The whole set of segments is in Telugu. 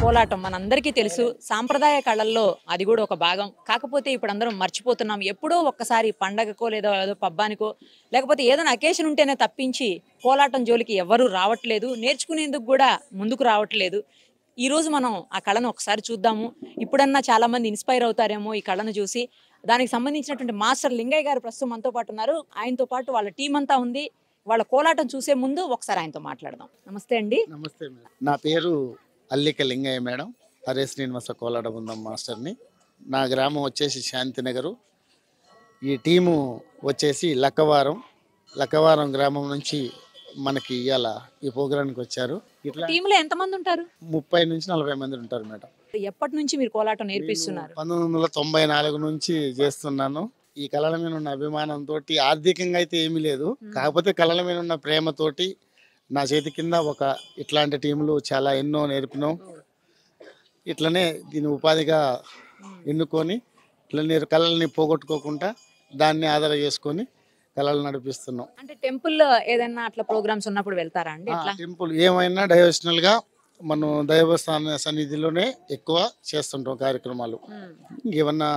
కోలాటం మనందరికీ తెలుసు సాంప్రదాయ కళల్లో అది కూడా ఒక భాగం కాకపోతే ఇప్పుడు అందరం మర్చిపోతున్నాం ఎప్పుడో ఒక్కసారి పండగకో లేదా ఏదో పబ్బానికో లేకపోతే ఏదైనా అకేషన్ ఉంటేనే తప్పించి కోలాటం జోలికి ఎవరూ రావట్లేదు నేర్చుకునేందుకు కూడా ముందుకు రావట్లేదు ఈ రోజు మనం ఆ కళను ఒకసారి చూద్దాము ఇప్పుడన్నా చాలా మంది ఇన్స్పైర్ అవుతారేమో ఈ కళను చూసి దానికి సంబంధించినటువంటి మాస్టర్ లింగయ్య గారు ప్రస్తుతం మనతో పాటు ఉన్నారు ఆయనతో పాటు వాళ్ళ టీం అంతా ఉంది వాళ్ళ కోలాటం చూసే ముందు ఒకసారి ఆయనతో మాట్లాడదాం నమస్తే అండి నమస్తే మేడం నా పేరు అల్లిక లింగయ్య మేడం హరే శ్రీనివాస కోలాట బృందం మాస్టర్ని నా గ్రామం వచ్చేసి శాంతినగరు ఈ టీము వచ్చేసి లక్కవారం లక్కవారం గ్రామం నుంచి మనకి ఇవాళ ఈ ప్రోగ్రాంకి వచ్చారు ఇట్లా టీంలో ఎంతమంది ఉంటారు ముప్పై నుంచి నలభై మంది ఉంటారు మేడం ఎప్పటి నుంచి మీరు కోలాటం నేర్పిస్తున్నారు పంతొమ్మిది వందల తొంభై నాలుగు నుంచి చేస్తున్నాను ఈ కళల మీద ఉన్న అభిమానంతో ఆర్థికంగా అయితే ఏమీ లేదు కాకపోతే కళల మీద ఉన్న ప్రేమతోటి నా చేతి కింద ఒక ఇట్లాంటి టీంలు చాలా ఎన్నో నేర్పినాం ఇట్లనే దీని ఉపాధిగా ఎన్నుకొని ఇట్లా నేను కళల్ని పోగొట్టుకోకుండా దాన్ని ఆధార చేసుకొని కళలు నడిపిస్తున్నాం అంటే టెంపుల్ ఏదైనా అట్లా ప్రోగ్రామ్స్ ఉన్నప్పుడు వెళ్తారా అండి ఎట్లా టెంపుల్ ఏమైనా డైవర్షనల్ గా మనం దైవస్థాన సన్నిధిలోనే ఎక్కువ చేస్తుంటాం కార్యక్రమాలు ఏమన్నా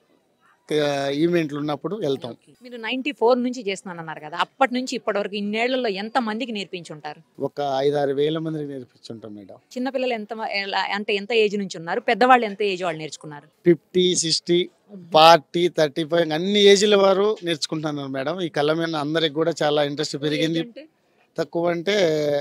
ఈవెంట్లు ఉన్నప్పుడు వెళ్తాం మీరు నైన్టీ ఫోర్ నుంచి చేస్తున్నాను అన్నారు కదా అప్పటి నుంచి ఇప్పటి వరకు ఇన్నేళ్లలో ఎంత మందికి నేర్పించి ఉంటారు ఒక ఐదారు వేల మందికి నేర్పించుంటాం మేడం చిన్నపిల్లలు ఎంత మ- ఎలా- అంటే ఎంత ఏజ్ నుంచి ఉన్నారు పెద్దవాళ్ళు ఎంత ఏజ్ వాళ్ళు నేర్చుకున్నారు fifty sixty forty thirty five అన్ని ఏజ్ల వారు నేర్చుకుంటున్నారు మేడం ఈ కళ మీద అందరికి కూడా చాలా ఇంట్రెస్ట్ పెరిగింది అంటే, తక్కువ అంటే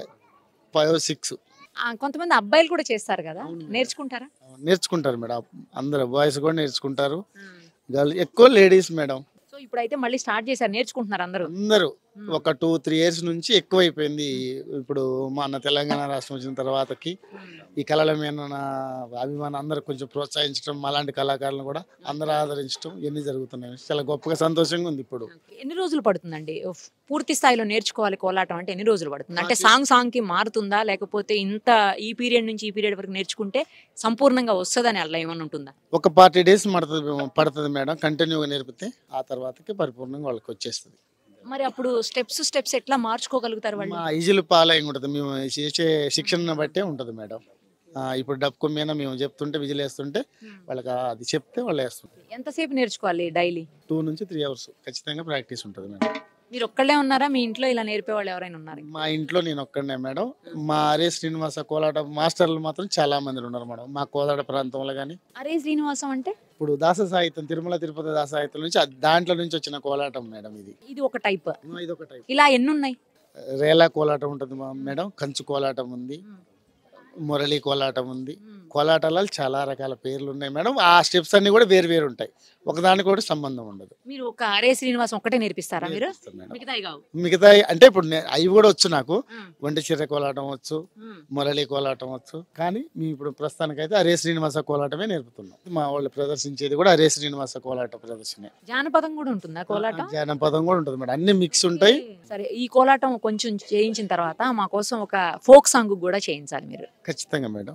ఫైవ్ సిక్స్ ఆ, కొంతమంది అబ్బాయిలు కూడా చేస్తారు కదా నేర్చుకుంటారా నేర్చుకుంటారు మేడం అందరు బాయ్స్ కూడా నేర్చుకుంటారు గర్ల్ ఎక్కువ లేడీస్ మేడం సో ఇప్పుడైతే మళ్ళీ స్టార్ట్ చేశారు నేర్చుకుంటున్నారు అందరూ అందరూ ఒక టూ త్రీ ఇయర్స్ నుంచి ఎక్కువ అయిపోయింది ఇప్పుడు మన తెలంగాణ రాష్ట్రం వచ్చిన తర్వాతకి ఈ కళల మీద నా అభిమానం అందరూ కొంచెం ప్రోత్సహించడం అలాంటి కళాకారులను కూడా అందరూ ఆదరించడం ఇవన్నీ జరుగుతున్నాయి చాలా గొప్పగా సంతోషంగా ఉంది ఇప్పుడు ఎన్ని రోజులు పడుతుందండి ఉఫ్, పూర్తి స్థాయిలో నేర్చుకోవాలి కోలాటం అంటే ఎన్ని రోజులు పడుతుంది అంటే సాంగ్ సాంగ్ కి మారుతుందా లేకపోతే ఇంత ఈ పీరియడ్ నుంచి ఈ పీరియడ్ వరకు నేర్చుకుంటే సంపూర్ణంగా వస్తుందని అలా ఏమైనా ఉంటుందా ఒక ఫార్టీ డేస్ పడుతుంది పడుతుంది మేడం కంటిన్యూగా నేర్పితే ఆ తర్వాతకి పరిపూర్ణంగా వాళ్ళకి వచ్చేస్తుంది మరి అప్పుడు స్టెప్స్ స్టెప్స్ ఎట్లా మార్చుకోగలుగుతారు వాళ్ళు మా ఈజీలు పాలయం ఉంటుంది మేము చేసే శిక్షణ బట్టే ఉంటుంది మేడం ఆ, ఇప్పుడు డబ్బు మీద మేము చెప్తుంటే విజిల్ వేస్తుంటే వాళ్ళకి అది చెప్తే వాళ్ళు వేస్తుంటారు ఎంతసేపు నేర్చుకోవాలి డైలీ టూ నుంచి త్రీ అవర్స్ ఖచ్చితంగా ప్రాక్టీస్ ఉంటుంది మేడం మీరు ఒక్కళ్ళే ఉన్నారా మీ ఇంట్లో ఇలా నేర్పే వాళ్ళు ఎవరైనా ఉన్నారు మా ఇంట్లో నేను ఒక్కడనే మేడం మా ఆర్ఏ శ్రీనివాస కోలాట మాస్టర్లు మాత్రం చాలా మంది ఉన్నారు మేడం మా కోలాట ప్రాంతంలో కానీ అరే శ్రీనివాసం అంటే ఇప్పుడు దాస సాహిత్యం తిరుమల తిరుపతి దాస సాహిత్యం నుంచి అది దాంట్లో నుంచి వచ్చిన కోలాటం మేడం ఇది ఇది ఒక టైప్ ఇది ఒక టైప్ ఇలా ఎన్ని ఉన్నాయి రేలా కోలాటం ఉంటుంది మా మేడం కంచు కోలాటం ఉంది మురళి కోలాటం ఉంది కోలాటాలలో చాలా రకాల పేర్లు ఉన్నాయి మేడం ఆ స్టెప్స్ అన్ని కూడా వేరు వేరు ఉంటాయి ఒకదానికి కూడా సంబంధం ఉండదు మీరు ఒక అరే శ్రీనివాసం ఒక్కటే నేర్పిస్తారా మీరు నేర్పిస్తాం మేడం. మిగతాయి కావు మిగతా అంటే ఇప్పుడు నే- అవి కూడా వచ్చు నాకు ఒంటి చిర్ర కోలాటం వచ్చు మురళి కోలాటం వచ్చు కానీ మేము ఇప్పుడు ప్రస్తుతానికైతే హరే శ్రీనివాస కోలాటమే నేర్పుతున్నాం మా వాళ్ళు ప్రదర్శించేది కూడా హరే శ్రీనివాస కోలాట ప్రదర్శనే జానపదం కూడా ఉంటుందా కోలాటం జానపదం కూడా ఉంటుంది మేడం అన్ని మిక్స్ ఉంటాయి సరే ఈ కోలాటం కొంచెం చేయించిన తర్వాత మా కోసం ఒక ఫోక్ సాంగ్ కూడా చేయించాలి మీరు ఖచ్చితంగా మేడం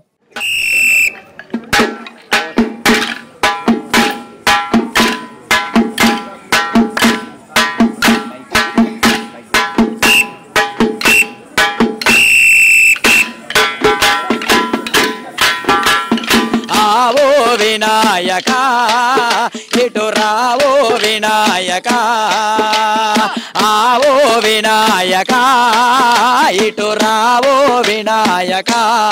ఆవో వినాయక ఇటు రావో వినాయక ఆవో వినాయక ఇటు రావో వినాయక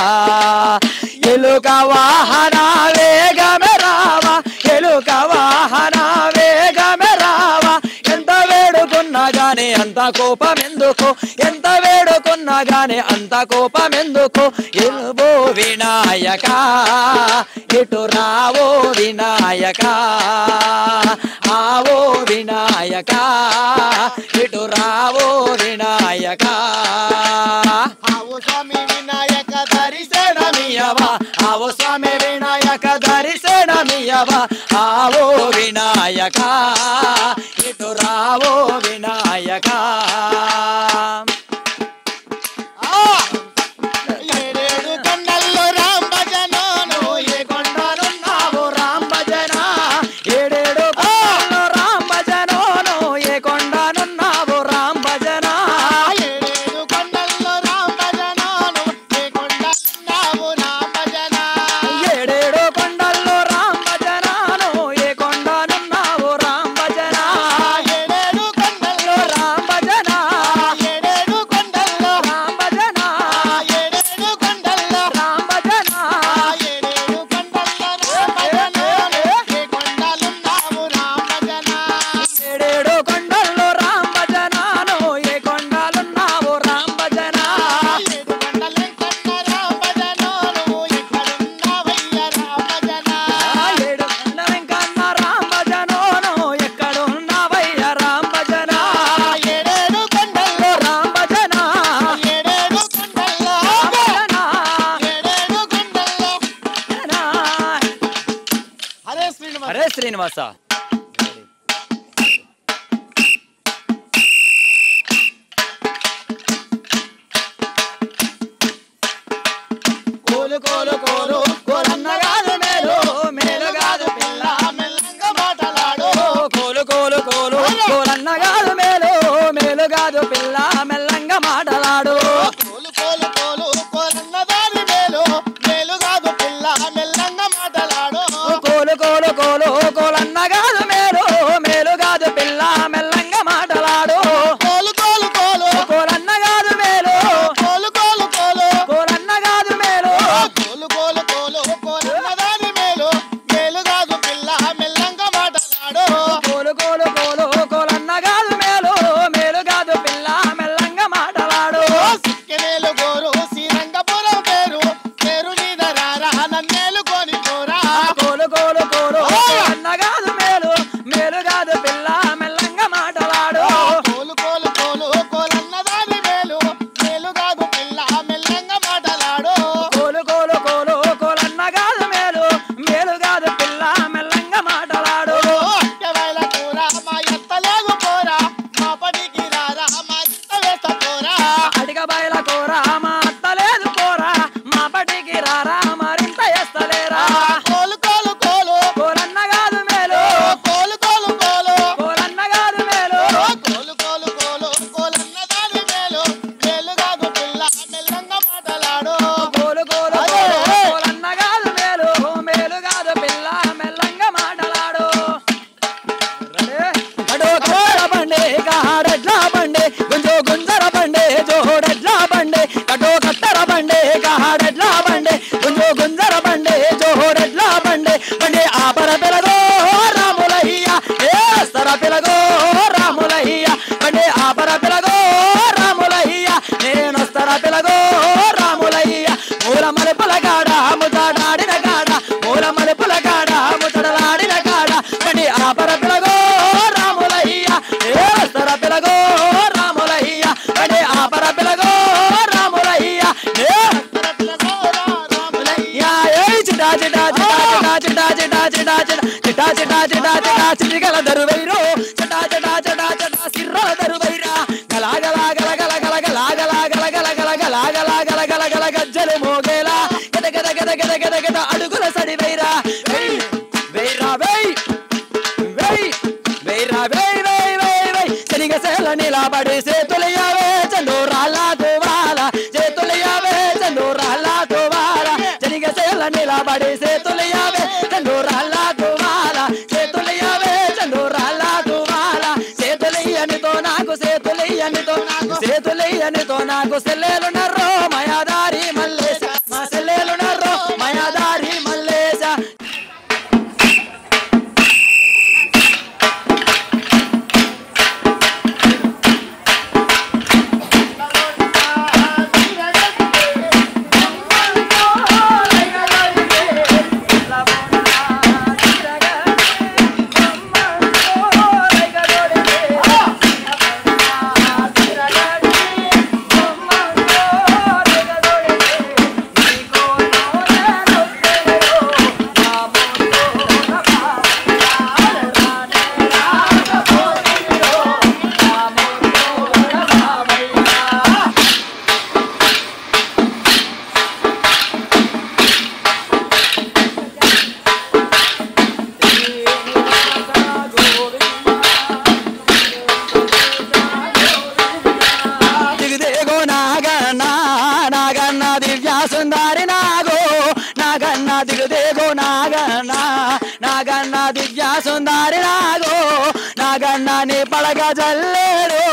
ఎలుక వాహన వేగమే రావా ఎలుక వాహన వేగమే రావా ఎంత వేడుకున్నా గాని అంత కోపం ఎందుకు ఎంత వేడుకున్నా గాని అంత కోపం ఎందుకు ఎలుబో వినాయక ఇటు రావో వినాయక ఆవో వినాయక ఇటు రావో వినాయక ఆవు స్వామి వినాయక దర్శనమియవా ఆవో స్వామి వినాయక దర్శనమియవా ఆవో వినాయక ఇటు రావో వినాయక ఏడేడు కొండల్లో రామ భజనోను ఏ కొండనున్నావు రామ్ భజన ఏడేడు కొండల్లో రామ్ భజనోను ఏ కొండనున్నావు రామ్ భజన ఏడేడు కొండల్లో రామ భజనోను ఏ కొండన్నావు నా భజన వస్తా కోలు కోలు కోలు కోలన్న కాదు మేలు మేలు కాదు పిల్ల మెల్లంగా మాటలాడు కోలు కోలు కోలు కోలన్న కాదు మేలు మేలు కాదు పిల్ల మెల్లంగా మాటలాడు కోలు కోలు కోలు కోలన్న దాని మేలు మేలు కాదు పిల్ల మెల్లంగా మాటలాడు కోలు కోలు కోలు కోలన్న కాదు మేలు మేలు కాదు పిల్ల మెల్లంగా మాటలాడు కోలు కోలు కోలు కోలన్న కాదు మేలు కోలు కోలు కోలు కోలన్న కాదు మేలు కోలు కోలు కోలు కోలన్న దాని మేలు మేలు కాదు పిల్ల మెల్లంగా మాటలాడు కోలు కోలు కోలు కోలన్న కాదు మేలు మేలు కాదు పిల్ల మెల్లంగా మాటలాడు సిక్కెనేలు గోరు శ్రీరంగపురం పేరు పేరు మీద రారా నన్నేలు కొని పోరా కోలు కోలు కోలు కోలన్న కాదు మేలు మేలు కాదు పిల్ల మెల్లంగా మాటలాడు కోలు కోలు కోలు కోలన్న దాని మేలు మేలు కాదు పిల్ల మెల్లంగా మాటలాడు కోలు కోలు కోలు కోలన్న కాదు మేలు మేలు కాదు పిల్ల మెల్లంగా మాటలాడు అట్టెవైల కూర మా ఎత్తలేదు పోరా మా పనికి రారా మా ఇంత వేస్త పోరా అడిగ బయల కూర మా అత్తలేదు పోరా మా పటికి రారా మరింత ఎస్తలేరా కోలు కోలు కోలు కోలన్న కాదు మేలు కోలు కోలు కోలు కోలన్న కాదు మేలు కోలు కోలు కోలు కోలన్న దాని మేలు మేలు కాదు పిల్ల మెల్లంగా మాటలాడు కోలు కోలు కోలు కోలన్న కాదు మేలు మేలు కాదు పిల్ల మెల్లంగా మాటలాడు అడో కట్టర బండే కాడెడ్ల బండే గుంజో గుంజర బండే జోడెడ్ల బండే కటో కట్టర బండే కాడెడ్ల బండే గుంజో గుంజర బండే జోడెడ్ల బండే బండే ఆపర పెరగో రాములయ్య ఏ సర పెరగో రాములయ్య బండే ఆపర పెరగో రాములయ్య నేనొస్తర పెరగో రాములయ్య మూల మలుపుల కాడ ముతాడాడిన కాడ మూల మలుపుల కాడ ముతడలాడిన కాడ బండి ఆపర పిలగో రాములయ్య ఏ వస్తర పిలగో రాములయ్య బండి ఆపర పిలగో రాములయ్య ఏ రాములయ్య ఏ చిటా చిటా చిటా చిటా చిటా చిటా చిటా చిటా చిటా చిటా చిటా చిటిగల దరువైరో చిటా చిటా చిటా చిటా సిర్రల దరువైరా గలా గలా గల గల గల గలా గలా గల గల గల గలా గలా గల గల గల గజ్జలు మోగేలా గద గద గద గద గద గద అడుగుల సడి వైరా వెయ్ వైరా వెయ్ వెయ్ వైరా వెయ్ వెయ్ వెయ్ వెయ్ శనిగ సేల నిలబడి చేతులయ్యావే చందూరాల తువాల చేతులయ్యావే చందూరాల తువాల శనిగ సేల నిలబడి చేతులయ్యావే చందూరాల తువాల చేతులయ్యావే చందూరాల తువాల చేతులయ్యనితో నాకు చేతులయ్యనితో నాకు చేతులయ్యనితో నాకు సెల్లెలు నర్రో మాయాదారి మల్లేశ మా సెల్లెలు నర్రో మాయాదారి మల్లేశ దిగుదేగో నాగన్న నాగన్న దివ్య సుందరి నాగో నాగన్న దిగుదేగో నాగన్న నాగన్న దివ్య సుందరి నాగో నాగన్న నీ పడగ జల్లేడు